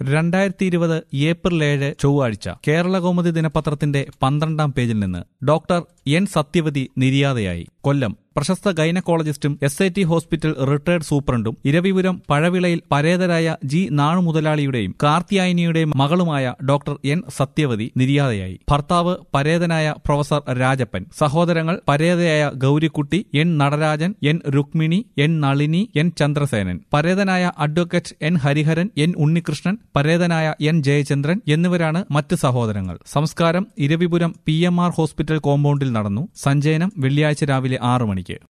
രണ്ടായിരത്തി ഇരുപത് ഏപ്രിൽ ഏഴ് ചൊവ്വാഴ്ച കേരള കൗമുദി ദിനപത്രത്തിന്റെ പന്ത്രണ്ടാം പേജിൽ നിന്ന് ഡോക്ടർ എൻ സത്യവതി നിര്യാതയായി കൊല്ലം പ്രശസ്ത ഗൈനക്കോളജിസ്റ്റും S I T hospital retired സൂപ്രണ്ടും ഇരവിപുരം പഴവിളയിൽ പരേതരായ ജി നാണു മുതലാളിയുടെയും കാർത്തിയായനിയുടെയും മകളുമായ ഡോക്ടർ എൻ സത്യവതി നിര്യാതയായി ഭർത്താവ് പരേതനായ പ്രൊഫസർ രാജപ്പൻ സഹോദരങ്ങൾ പരേതയായ Gowrikutty N Natarajan N Rukmini N Nalini N Chandrasenan പരേതനായ advocate N Hariharan N Unnikrishnan പരേതനായ എൻ ജയചന്ദ്രൻ എന്നിവരാണ് മറ്റ് സഹോദരങ്ങൾ സംസ്കാരം Eravipuram P M R hospital കോമ്പൗണ്ടിൽ നടന്നു സഞ്ചയനം വെള്ളിയാഴ്ച രാവിലെ ആറു മണിക്ക്